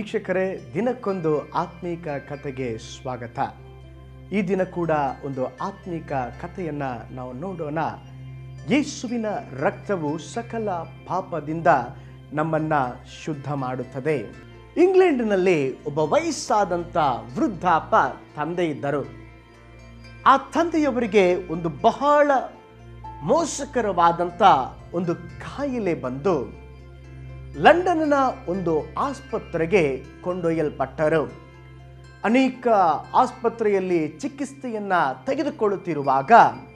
ವೀಕ್ಷಕರೇ ದಿನಕ್ಕೊಂದು ಆತ್ಮೀಕ ಕಥೆಗೆ ಸ್ವಾಗತ ಈ ದಿನ ಕೂಡ ಒಂದು ಆತ್ಮೀಕ ಕಥೆಯನ್ನು ನಾವು ನೋಡೋಣ ಯೇಸುವಿನ ರಕ್ತವು ಸಕಲ ಪಾಪದಿಂದ ನಮ್ಮನ್ನ ಶುದ್ಧ ಮಾಡುತ್ತದೆ ಇಂಗ್ಲೆಂಡಿನಲ್ಲಿ ಒಬ್ಬ ವಯಸ್ಸಾದಂಥ ವೃದ್ಧಾಪ ತಂದೆ ಇದ್ದರು ಆ ತಂದೆಯವರಿಗೆ ಒಂದು ಬಹಳ ಮೋಸಕರವಾದಂಥ ಒಂದು ಕಾಯಿಲೆ ಬಂದು ಲಂಡನ್ನ ಒಂದು ಆಸ್ಪತ್ರೆಗೆ ಕೊಂಡೊಯ್ಯಲ್ಪಟ್ಟರು ಅನೇಕ ಆಸ್ಪತ್ರೆಯಲ್ಲಿ ಚಿಕಿತ್ಸೆಯನ್ನ ತೆಗೆದುಕೊಳ್ಳುತ್ತಿರುವಾಗ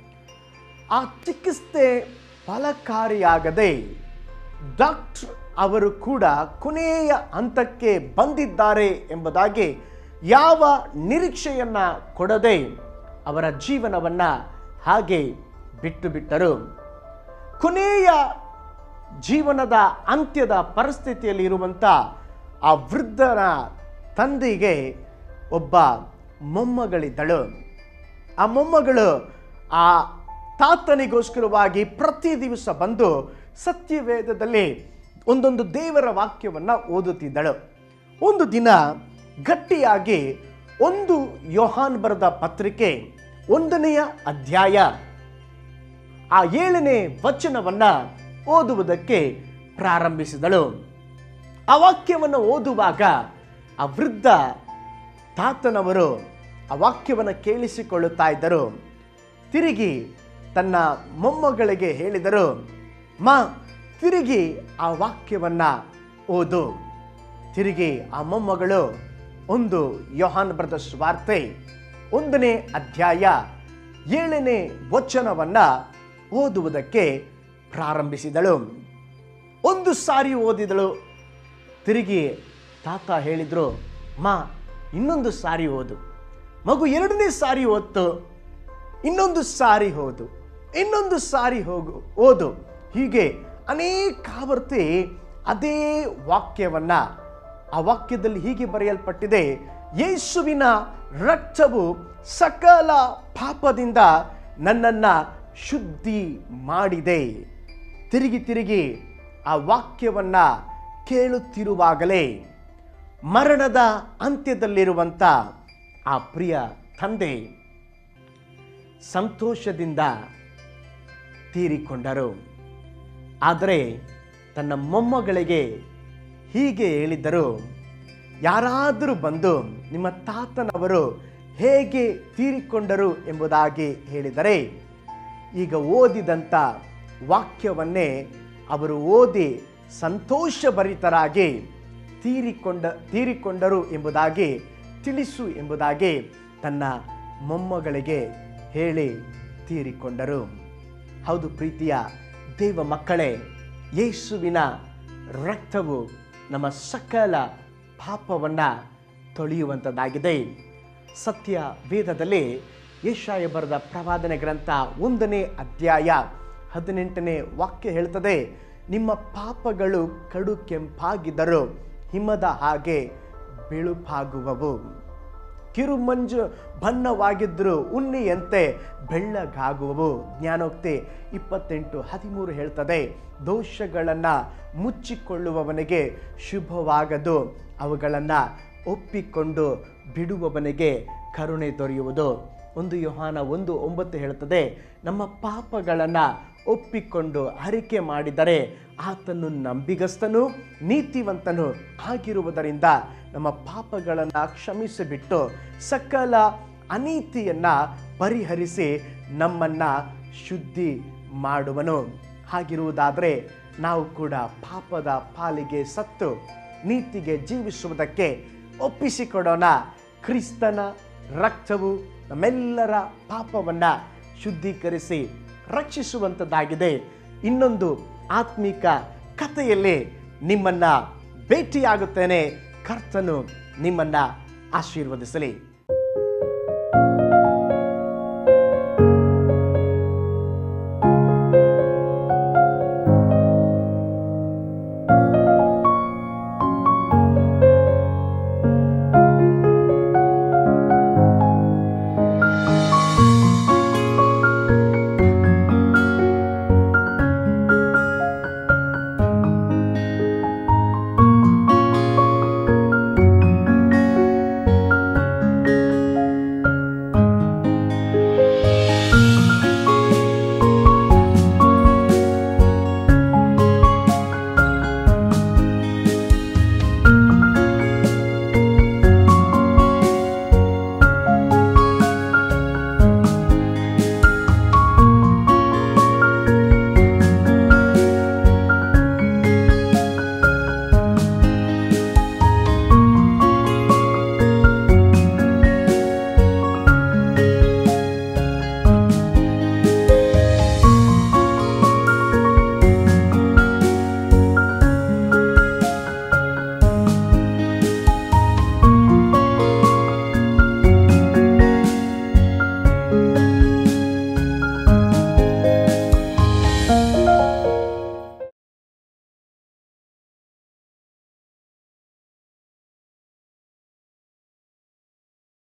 ಆ ಚಿಕಿತ್ಸೆ ಫಲಕಾರಿಯಾಗದೆ ಡಾಕ್ಟರ್ ಅವರು ಕೂಡ ಕೊನೆಯ ಹಂತಕ್ಕೆ ಬಂದಿದ್ದಾರೆ ಎಂಬುದಾಗಿ ಯಾವ ನಿರೀಕ್ಷೆಯನ್ನ ಕೊಡದೆ ಅವರ ಜೀವನವನ್ನ ಹಾಗೆ ಬಿಟ್ಟು ಬಿಟ್ಟರು ಕೊನೆಯ ಜೀವನದ ಅಂತ್ಯದ ಪರಿಸ್ಥಿತಿಯಲ್ಲಿ ಇರುವಂಥ ಆ ವೃದ್ಧನ ತಂದೆಗೆ ಒಬ್ಬ ಮೊಮ್ಮಗಳಿದ್ದಳು ಆ ಮೊಮ್ಮಗಳು ಆ ತಾತನಿಗೋಸ್ಕರವಾಗಿ ಪ್ರತಿ ದಿವಸ ಬಂದು ಸತ್ಯವೇದದಲ್ಲಿ ಒಂದೊಂದು ದೇವರ ವಾಕ್ಯವನ್ನು ಓದುತ್ತಿದ್ದಳು ಒಂದು ದಿನ ಗಟ್ಟಿಯಾಗಿ ಒಂದು ಯೋಹಾನ್ ಬರೆದ ಪತ್ರಿಕೆ ಒಂದನೆಯ ಅಧ್ಯಾಯ ಆ ಏಳನೇ ವಚನವನ್ನ ಓದುವುದಕ್ಕೆ ಪ್ರಾರಂಭಿಸಿದಳು ಆ ವಾಕ್ಯವನ್ನು ಓದುವಾಗ ಆ ವೃದ್ಧ ತಾತನವರು ಆ ವಾಕ್ಯವನ್ನು ಕೇಳಿಸಿಕೊಳ್ಳುತ್ತಾ ಇದ್ದರು ತಿರುಗಿ ತನ್ನ ಮೊಮ್ಮಗಳಿಗೆ ಹೇಳಿದರು ಮಾ ತಿರುಗಿ ಆ ವಾಕ್ಯವನ್ನ ಓದು ತಿರುಗಿ ಆ ಮೊಮ್ಮಗಳು ಒಂದು ಯೋಹಾನ್ ಬರೆದ ಸ್ವಾರ್ತೆ ಒಂದನೇ ಅಧ್ಯಾಯ ಏಳನೇ ವಚನವನ್ನ ಓದುವುದಕ್ಕೆ ಪ್ರಾರಂಭಿಸಿದಳು ಒಂದು ಸಾರಿ ಓದಿದಳು ತಿರುಗಿ ತಾತ ಹೇಳಿದ್ರು ಮಾ ಇನ್ನೊಂದು ಸಾರಿ ಓದು ಮಗು ಎರಡನೇ ಸಾರಿ ಓದ್ತು ಇನ್ನೊಂದು ಸಾರಿ ಓದು ಇನ್ನೊಂದು ಸಾರಿ ಹೋಗು ಓದು ಹೀಗೆ ಅನೇಕಾವರ್ತಿ ಅದೇ ವಾಕ್ಯವನ್ನ ಆ ವಾಕ್ಯದಲ್ಲಿ ಹೀಗೆ ಬರೆಯಲ್ಪಟ್ಟಿದೆ ಯೇಸುವಿನ ರಕ್ತವು ಸಕಲ ಪಾಪದಿಂದ ನನ್ನನ್ನ ಶುದ್ಧಿ ಮಾಡಿದೆ ತಿರುಗಿ ತಿರುಗಿ ಆ ವಾಕ್ಯವನ್ನ ಕೇಳುತ್ತಿರುವಾಗಲೇ ಮರಣದ ಅಂತ್ಯದಲ್ಲಿರುವಂಥ ಆ ಪ್ರಿಯ ತಂದೆ ಸಂತೋಷದಿಂದ ತೀರಿಕೊಂಡರು ಆದರೆ ತನ್ನ ಮೊಮ್ಮಗಳಿಗೆ ಹೀಗೆ ಹೇಳಿದ್ದರು ಯಾರಾದರೂ ಬಂದು ನಿಮ್ಮ ತಾತನವರು ಹೇಗೆ ತೀರಿಕೊಂಡರು ಎಂಬುದಾಗಿ ಹೇಳಿದರೆ ಈಗ ಓದಿದಂಥ ವಾಕ್ಯವನ್ನೇ ಅವರು ಓದಿ ಸಂತೋಷಭರಿತರಾಗಿ ತೀರಿಕೊಂಡ ತೀರಿಕೊಂಡರು ಎಂಬುದಾಗಿ ತಿಳಿಸು ಎಂಬುದಾಗಿ ತನ್ನ ಮೊಮ್ಮಗಳಿಗೆ ಹೇಳಿ ತೀರಿಕೊಂಡರು ಹೌದು ಪ್ರೀತಿಯ ದೇವ ಮಕ್ಕಳೇ ಯೇಸುವಿನ ರಕ್ತವು ನಮ್ಮ ಸಕಲ ಪಾಪವನ್ನು ತೊಳೆಯುವಂಥದ್ದಾಗಿದೆ ಸತ್ಯ ವೇದದಲ್ಲಿ ಯಶಾಯ ಬರೆದ ಪ್ರವಾದನೆ ಗ್ರಂಥ ಒಂದನೇ ಅಧ್ಯಾಯ ಹದಿನೆಂಟನೇ ವಾಕ್ಯ ಹೇಳ್ತದೆ ನಿಮ್ಮ ಪಾಪಗಳು ಕಡು ಕೆಂಪಾಗಿದ್ದರು ಹಿಮದ ಹಾಗೆ ಬಿಳುಪಾಗುವವು ಕಿರುಮಂಜು ಬಣ್ಣವಾಗಿದ್ದರೂ ಉನ್ನಿಯಂತೆ ಬೆಳ್ಳಗಾಗುವವು ಜ್ಞಾನೋಕ್ತಿ ಇಪ್ಪತ್ತೆಂಟು ಹದಿಮೂರು ಹೇಳ್ತದೆ ದೋಷಗಳನ್ನು ಮುಚ್ಚಿಕೊಳ್ಳುವವನಿಗೆ ಶುಭವಾಗದು ಅವುಗಳನ್ನು ಒಪ್ಪಿಕೊಂಡು ಬಿಡುವವನಿಗೆ ಕರುಣೆ ದೊರೆಯುವುದು ಒಂದು ಯೋಹಾನ ಒಂದು ಒಂಬತ್ತು ಹೇಳುತ್ತದೆ ನಮ್ಮ ಪಾಪಗಳನ್ನು ಒಪ್ಪಿಕೊಂಡು ಅರಿಕೆ ಮಾಡಿದರೆ ಆತನು ನಂಬಿಗಸ್ತನು ನೀತಿವಂತನು ಆಗಿರುವುದರಿಂದ ನಮ್ಮ ಪಾಪಗಳನ್ನು ಕ್ಷಮಿಸಿಬಿಟ್ಟು ಸಕಲ ಅನೀತಿಯನ್ನ ಪರಿಹರಿಸಿ ನಮ್ಮನ್ನ ಶುದ್ಧಿ ಮಾಡುವನು ಹಾಗಿರುವುದಾದರೆ ನಾವು ಕೂಡ ಪಾಪದ ಪಾಲಿಗೆ ಸತ್ತು ನೀತಿಗೆ ಜೀವಿಸುವುದಕ್ಕೆ ಒಪ್ಪಿಸಿಕೊಡೋಣ ಕ್ರಿಸ್ತನ ರಕ್ತವು ನಮ್ಮೆಲ್ಲರ ಪಾಪವನ್ನು ಶುದ್ಧೀಕರಿಸಿ ರಕ್ಷಿಸುವಂಥದ್ದಾಗಿದೆ ಇನ್ನೊಂದು ಆತ್ಮಿಕ ಕಥೆಯಲ್ಲಿ ನಿಮ್ಮನ್ನ ಭೇಟಿಯಾಗುತ್ತೇನೆ ಕರ್ತನು ನಿಮ್ಮನ್ನ ಆಶೀರ್ವದಿಸಲಿ